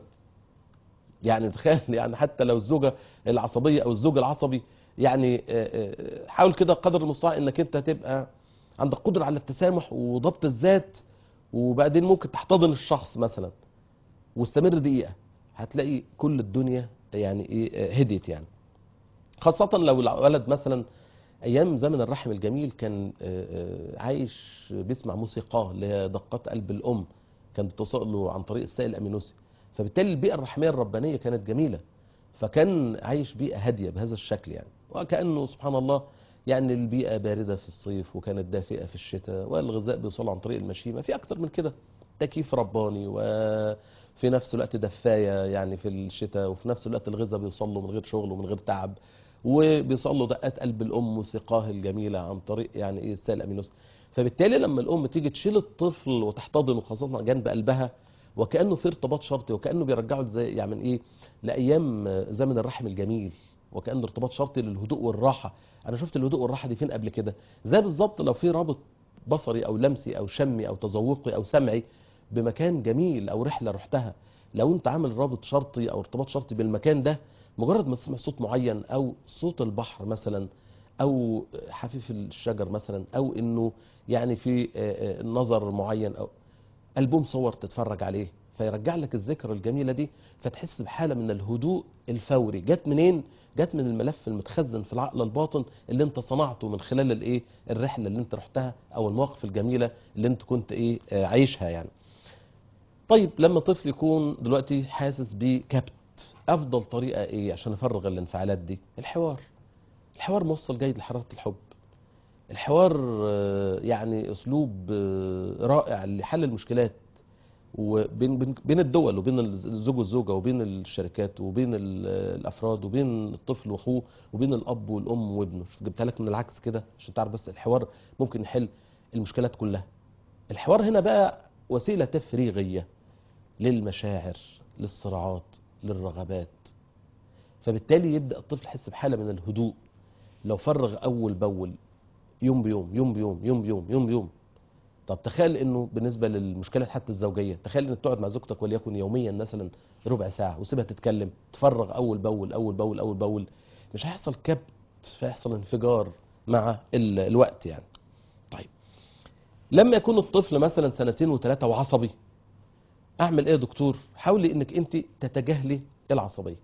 يعني تخيل يعني حتى لو الزوجه العصبيه او الزوج العصبي يعني آه، آه، حاول كده قدر المستطاع انك انت تبقى عندك قدره على التسامح وضبط الذات وبعدين ممكن تحتضن الشخص مثلا واستمر دقيقه هتلاقي كل الدنيا يعني ايه آه، هديت يعني خاصه لو الولد مثلا ايام زمن الرحم الجميل كان آه، آه، عايش بيسمع موسيقاه اللي هي دقات قلب الام كانت بتوصل له عن طريق السائل الامينوسي فبالتالي البيئه الرحميه الربانيه كانت جميله فكان عايش بيئه هاديه بهذا الشكل يعني وكانه سبحان الله يعني البيئه بارده في الصيف وكانت دافئه في الشتاء والغذاء بيوصل عن طريق المشيمه في اكتر من كده تكييف رباني وفي نفس الوقت دفايه يعني في الشتاء وفي نفس الوقت الغذاء بيوصل له من غير شغل ومن غير تعب وبيوصل له دقات قلب الام وسقاه الجميله عن طريق يعني ايه السائل الامينوس فبالتالي لما الام تيجي تشيل الطفل وتحتضنه خاصه جنب قلبها وكانه في ارتباط شرطي وكانه بيرجعه زي يعني ايه لايام زمن الرحم الجميل وكانه ارتباط شرطي للهدوء والراحه انا شفت الهدوء والراحه دي فين قبل كده زي بالظبط لو في رابط بصري او لمسي او شمي او تذوقي او سمعي بمكان جميل او رحله رحتها لو انت عامل رابط شرطي او ارتباط شرطي بالمكان ده مجرد ما تسمع صوت معين او صوت البحر مثلا او حفيف الشجر مثلا او انه يعني في آه، آه، نظر معين او ألبوم صور تتفرج عليه فيرجع لك الذكرى الجميلة دي فتحس بحالة من الهدوء الفوري جت منين؟ جت من الملف المتخزن في العقل الباطن اللي انت صنعته من خلال الايه الرحلة اللي انت رحتها او المواقف الجميلة اللي انت كنت ايه آه، عايشها يعني طيب لما طفل يكون دلوقتي حاسس بكبت افضل طريقة ايه عشان افرغ الانفعالات دي الحوار الحوار موصل جيد لحرارة الحب الحوار آه، يعني اسلوب آه، رائع لحل المشكلات وبين بين- بين الدول وبين الزوج والزوجه وبين الشركات وبين ال- الافراد وبين الطفل واخوه وبين الاب والام وابنه شوف جبتها لك من العكس كده عشان تعرف بس الحوار ممكن يحل المشكلات كلها الحوار هنا بقى وسيله تفريغيه للمشاعر للصراعات للرغبات فبالتالي يبدا الطفل يحس بحاله من الهدوء لو فرغ اول باول يوم بيوم يوم بيوم يوم بيوم يوم بيوم طب تخيل انه بالنسبه للمشكلات حتى الزوجيه تخيل انك تقعد مع زوجتك وليكن يوميا مثلا ربع ساعه وسيبها تتكلم تفرغ اول باول اول باول اول باول مش هيحصل كبت فيحصل انفجار مع ال- الوقت يعني طيب لما يكون الطفل مثلا سنتين وثلاثه وعصبي اعمل ايه يا دكتور حاولي انك انت تتجاهلي العصبيه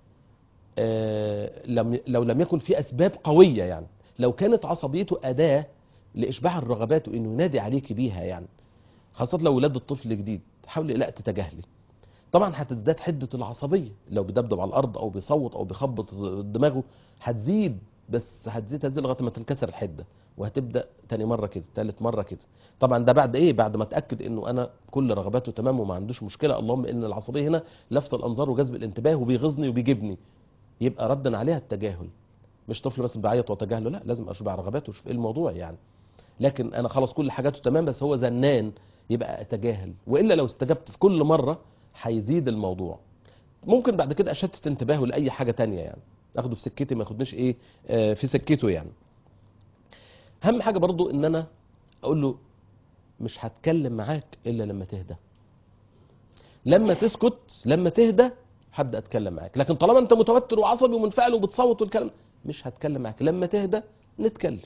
آه، لم لو لم يكن في اسباب قويه يعني لو كانت عصبيته اداه لاشباع الرغبات وانه ينادي عليك بيها يعني خاصه لو ولاد الطفل جديد حاولي لا تتجاهلي طبعا هتزداد حده العصبيه لو بيدبدب على الارض او بيصوت او بيخبط دماغه هتزيد بس هتزيد هتزيد لغايه ما تنكسر الحده وهتبدا تاني مره كده تالت مره كده طبعا ده بعد ايه بعد ما اتاكد انه انا كل رغباته تمام وما عندوش مشكله اللهم ان العصبيه هنا لفت الانظار وجذب الانتباه وبيغيظني وبيجيبني يبقى ردا عليها التجاهل مش طفل بس بعيط وتجاهله لا لازم اشبع رغباته واشوف ايه الموضوع يعني لكن انا خلاص كل حاجاته تمام بس هو زنان يبقى اتجاهل والا لو استجبت في كل مره هيزيد الموضوع ممكن بعد كده اشتت انتباهه لاي حاجه تانية يعني اخده في سكتي ما ياخدنيش ايه آه في سكته يعني اهم حاجه برضو ان انا اقول له مش هتكلم معاك الا لما تهدى لما تسكت لما تهدى هبدا اتكلم معاك لكن طالما انت متوتر وعصبي ومنفعل وبتصوت والكلام مش هتكلم معاك لما تهدى نتكلم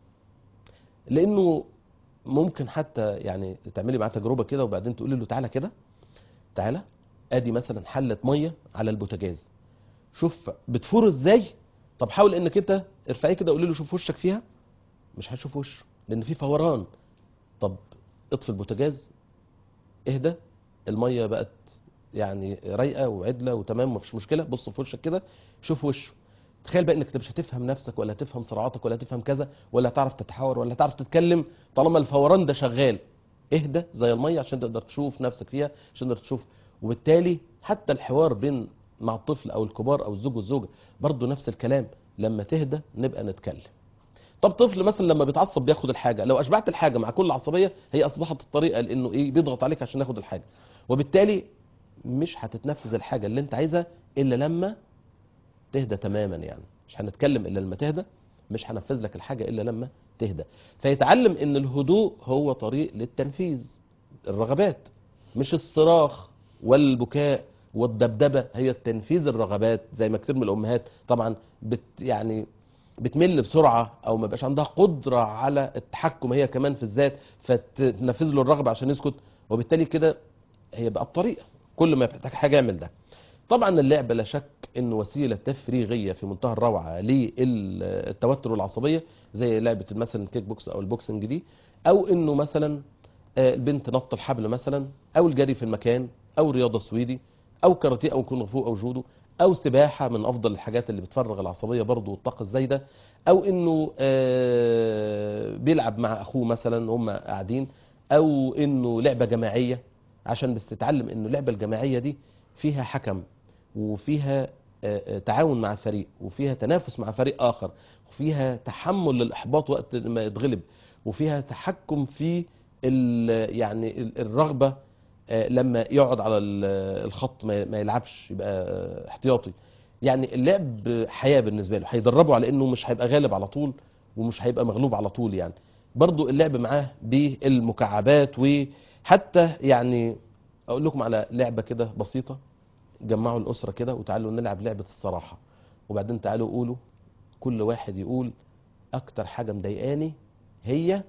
لانه ممكن حتى يعني تعملي معاه تجربه كده وبعدين تقولي له تعالى كده تعالى ادي مثلا حله ميه على البوتاجاز شوف بتفور ازاي طب حاول انك انت ارفعيه كده قولي له شوف وشك فيها مش هتشوف وشه لان في فوران طب اطفي البوتاجاز اهدى الميه بقت يعني رايقه وعدله وتمام مفيش مشكله بص في وشك كده شوف وشه تخيل بقى انك انت مش هتفهم نفسك ولا هتفهم صراعاتك ولا هتفهم كذا ولا هتعرف تتحاور ولا هتعرف تتكلم طالما الفوران ده شغال اهدى زي الميه عشان تقدر تشوف نفسك فيها عشان تقدر تشوف وبالتالي حتى الحوار بين مع الطفل او الكبار او الزوج والزوجه برضه نفس الكلام لما تهدى نبقى نتكلم طب طفل مثلا لما بيتعصب بياخد الحاجه لو اشبعت الحاجه مع كل عصبيه هي اصبحت الطريقه لانه ايه بيضغط عليك عشان ياخد الحاجه وبالتالي مش هتتنفذ الحاجه اللي انت عايزها الا لما تهدى تماما يعني مش هنتكلم الا لما تهدى مش هنفذ لك الحاجه الا لما تهدى فيتعلم ان الهدوء هو طريق للتنفيذ الرغبات مش الصراخ والبكاء والدبدبه هي تنفيذ الرغبات زي ما كتير من الامهات طبعا بت يعني بتمل بسرعه او ما بقاش عندها قدره على التحكم هي كمان في الذات فتنفذ له الرغبه عشان يسكت وبالتالي كده هي بقى الطريقه كل ما يحتاج حاجه يعمل ده طبعا اللعبه لا شك انه وسيله تفريغيه في منتهى الروعه للتوتر والعصبيه زي لعبه مثلا الكيك بوكس او البوكسنج دي او انه مثلا آه، البنت نط الحبل مثلا او الجري في المكان او رياضه سويدي او كاراتيه او كونغ فو او جودو او سباحه من افضل الحاجات اللي بتفرغ العصبيه برضه والطاقه الزايده او انه آه، بيلعب مع اخوه مثلا هم قاعدين او انه لعبه جماعيه عشان بس تتعلم انه اللعبه الجماعيه دي فيها حكم وفيها آه، آه، تعاون مع فريق وفيها تنافس مع فريق اخر وفيها تحمل للاحباط وقت ما يتغلب وفيها تحكم في ال- يعني ال- الرغبه آه، لما يقعد على ال- الخط ما ما يلعبش يبقى آه، احتياطي يعني اللعب حياه بالنسبه له هيدربه على انه مش هيبقى غالب على طول ومش هيبقى مغلوب على طول يعني برضو اللعب معاه بالمكعبات وحتى يعني اقول لكم على لعبه كده بسيطه جمعوا الاسره كده وتعالوا نلعب لعبه الصراحه وبعدين تعالوا قولوا كل واحد يقول اكتر حاجه مضايقاني هي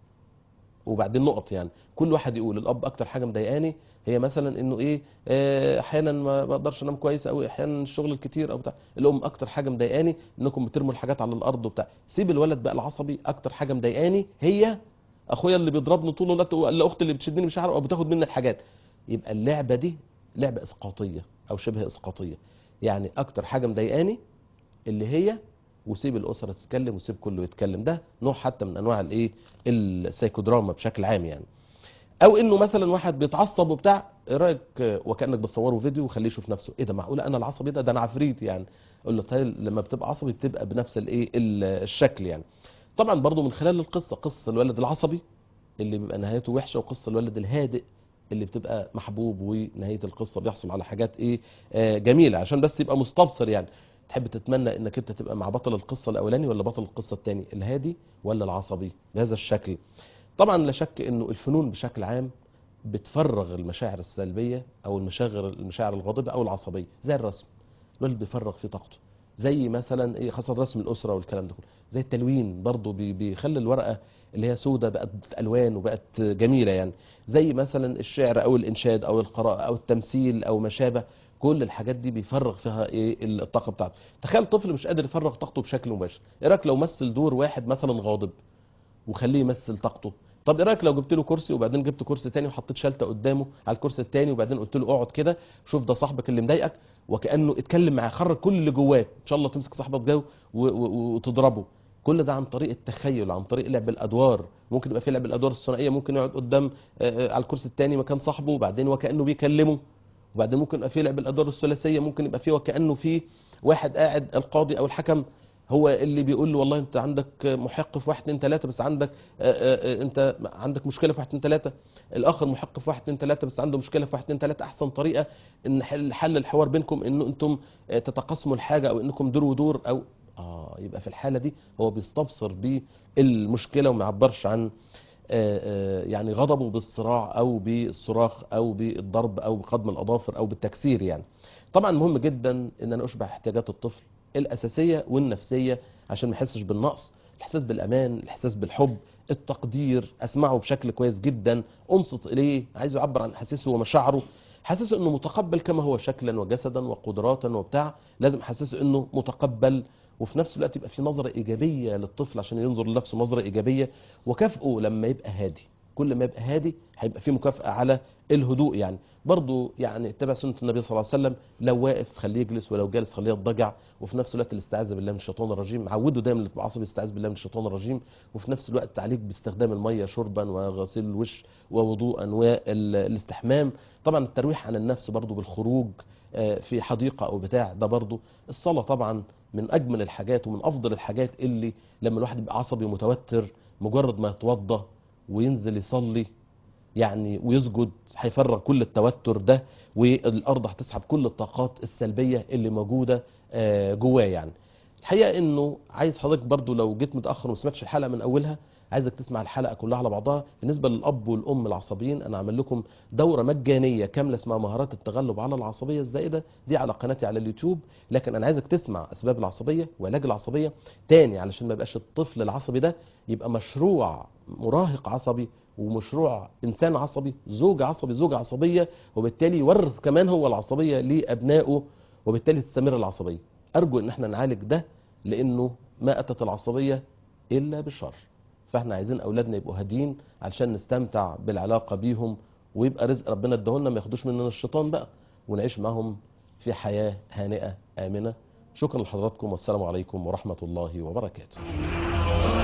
وبعدين نقط يعني كل واحد يقول الاب اكتر حاجه مضايقاني هي مثلا انه ايه آه، احيانا ما بقدرش انام كويس او احيانا الشغل الكتير او بتاع الام اكتر حاجه مضايقاني انكم بترموا الحاجات على الارض وبتاع سيب الولد بقى العصبي اكتر حاجه مضايقاني هي اخويا اللي بيضربني طول الوقت ولا اختي اللي بتشدني مش عارف او بتاخد مني الحاجات يبقى اللعبه دي لعبه اسقاطيه او شبه اسقاطيه يعني اكتر حاجه مضايقاني اللي هي وسيب الاسره تتكلم وسيب كله يتكلم ده نوع حتى من انواع الايه السايكودراما بشكل عام يعني او انه مثلا واحد بيتعصب وبتاع ايه رايك آه، وكانك بتصوره فيديو وخليه يشوف نفسه ايه ده معقوله انا العصبي ده ده انا عفريت يعني اقول له طيب لما بتبقى عصبي بتبقى بنفس الايه ال- الشكل يعني طبعا برضو من خلال القصه قصه الولد العصبي اللي بيبقى نهايته وحشه وقصه الولد الهادئ اللي بتبقى محبوب ونهايه القصه بيحصل على حاجات ايه آه جميله عشان بس يبقى مستبصر يعني تحب تتمنى انك انت تبقى مع بطل القصه الاولاني ولا بطل القصه الثاني الهادي ولا العصبي بهذا الشكل طبعا لا شك انه الفنون بشكل عام بتفرغ المشاعر السلبيه او المشاعر المشاعر الغاضبه او العصبيه زي الرسم الولد بيفرغ في طاقته زي مثلا ايه خاصه رسم الاسره والكلام ده كله زي التلوين برضه بي- بيخلي الورقه اللي هي سودة بقت الوان وبقت جميله يعني زي مثلا الشعر او الانشاد او القراءه او التمثيل او ما شابه كل الحاجات دي بيفرغ فيها ايه الطاقه بتاعته تخيل طفل مش قادر يفرغ طاقته بشكل مباشر ايه رايك لو مثل دور واحد مثلا غاضب وخليه يمثل طاقته طب ايه رايك لو جبت له كرسي وبعدين جبت كرسي تاني وحطيت شلته قدامه على الكرسي التاني وبعدين قلت له اقعد كده شوف ده صاحبك اللي مضايقك وكانه اتكلم معاه خرج كل اللي جواه ان شاء الله تمسك صاحبك ده و- و- وتضربه كل ده عن طريق التخيل عن طريق لعب الادوار ممكن يبقى في لعب الادوار الثنائيه ممكن يقعد قدام آه، آه، على الكرسي التاني مكان صاحبه وبعدين وكانه بيكلمه وبعدين ممكن يبقى في لعب الادوار الثلاثيه ممكن يبقى في وكانه في واحد قاعد القاضي او الحكم هو اللي بيقول له والله انت عندك محق في واحد اتنين تلاته بس عندك آه، آه، آه، انت عندك مشكله في واحد اتنين تلاته الاخر محق في واحد اتنين تلاته بس عنده مشكله في واحد اتنين تلاته احسن طريقه ان حل حل الحوار بينكم انه انتم آه، تتقاسموا الحاجه او انكم دور ودور او اه يبقى في الحاله دي هو بيستبصر بالمشكله وما يعبرش عن آه، آه، يعني غضبه بالصراع او بالصراخ او بالضرب او بقدم الاظافر او بالتكسير يعني طبعا مهم جدا ان انا اشبع احتياجات الطفل الاساسيه والنفسيه عشان ما يحسش بالنقص الاحساس بالامان الاحساس بالحب التقدير اسمعه بشكل كويس جدا انصت اليه عايزه يعبر عن احاسيسه ومشاعره حاسسه انه متقبل كما هو شكلا وجسدا وقدراتا وبتاع لازم احسسه انه متقبل وفي نفس الوقت يبقى في نظره ايجابيه للطفل عشان ينظر لنفسه نظره ايجابيه وكافئه لما يبقى هادي كل ما يبقى هادي هيبقى في مكافاه على الهدوء يعني برضو يعني اتبع سنه النبي صلى الله عليه وسلم لو واقف خليه يجلس ولو جالس خليه يضجع وفي نفس الوقت الاستعاذه بالله من الشيطان الرجيم عوده دايما اللي تبقى عصبي يستعيذ بالله من الشيطان الرجيم وفي نفس الوقت عليك باستخدام الميه شربا وغسيل الوش ووضوءا والاستحمام طبعا الترويح عن النفس برضو بالخروج آه، في حديقه او بتاع ده برضو الصلاه طبعا من اجمل الحاجات ومن افضل الحاجات اللي لما الواحد يبقى عصبي ومتوتر مجرد ما يتوضا وينزل يصلي يعني ويسجد هيفرغ كل التوتر ده والارض هتسحب كل الطاقات السلبيه اللي موجوده آه، جواه يعني الحقيقه انه عايز حضرتك برضو لو جيت متاخر وما سمعتش الحلقه من اولها عايزك تسمع الحلقه كلها على بعضها بالنسبه للاب والام العصبيين انا عامل لكم دوره مجانيه كامله اسمها مهارات التغلب على العصبيه الزائده دي على قناتي على اليوتيوب لكن انا عايزك تسمع اسباب العصبيه وعلاج العصبيه تاني علشان ما يبقاش الطفل العصبي ده يبقى مشروع مراهق عصبي ومشروع انسان عصبي زوج عصبي زوجة عصبيه وبالتالي يورث كمان هو العصبيه لابنائه وبالتالي تستمر العصبيه ارجو ان احنا نعالج ده لانه ما اتت العصبيه الا بالشر فاحنا عايزين اولادنا يبقوا هاديين علشان نستمتع بالعلاقه بيهم ويبقى رزق ربنا اداهولنا ما ياخدوش مننا الشيطان بقى ونعيش معهم في حياه هانئه امنه شكرا لحضراتكم والسلام عليكم ورحمه الله وبركاته